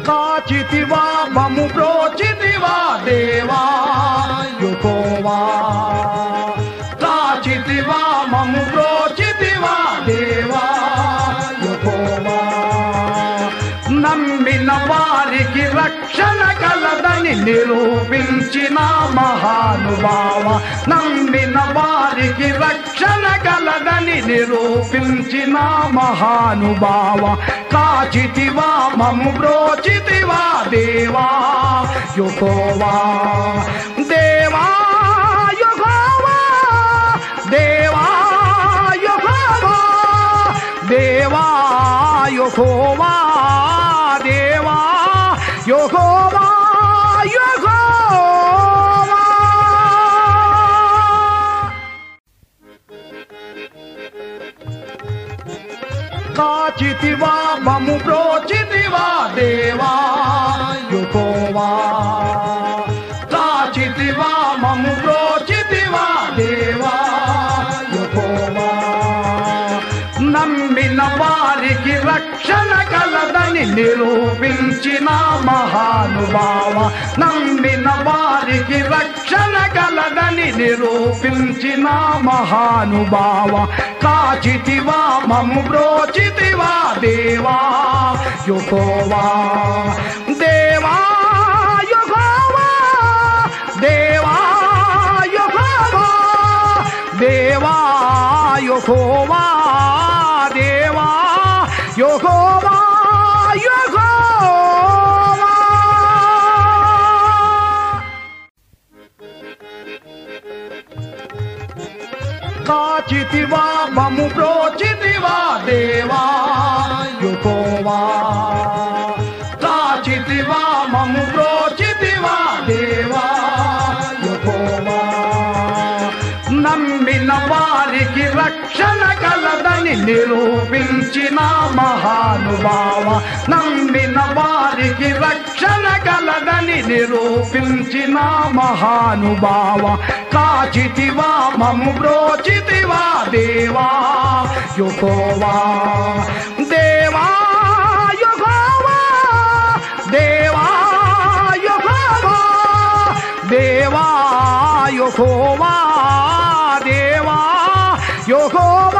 కాచితివా మము ప్రోచితివా దేవా యుకోవా కాచితివా మము ప్రోచితివా దేవా యుకోవా నమ్మిన వారికి రక్షణ కలదని నిరూపించిన మహానుభావ నమ్మిన వారికి రక్షణ కలదని నిరూపించిన మహానుభావ కాచితివా మము బ్రోచితివా దేవా యుకోవా దేవా యుకోవా దేవా యుకోవా దేవా యుకోవా దేవా యుకోవా యుకోవా కాచితివా మము ప్రోచితివా దేవా యుకోవా కాచితివా మము ప్రోచితివా దేవా యుకోవా నమ్మిన వారికి రక్షణ కలదని నిరూపించిన మహానుభావ నమ్మిన వారికి రక్షణ కలదని నిరూపించిన మహానుభావ కాచితివా మము బ్రోచితివా దేవా యుకోవా దేవా యుకోవా దేవా యుకోవా దేవా యుకోవా దేవా యుకోవా యుకోవా కాచితివా మము ప్రోచితివా దేవా యుకోవా కాచితివా మము ప్రోచితివా దేవా యుకోవా నమ్మిన వారికి రక్షణ కలదని నిరూపించిన మహానుభావ నమ్మిన వారికి రక్షణ కలదని నిరూపించిన మహానుభావ కాచితివా మము బ్రోచితివా దేవా యుకోవా దేవా యుకోవా దేవా యుకోవా దేవా యుకోవా దేవా యుకోవా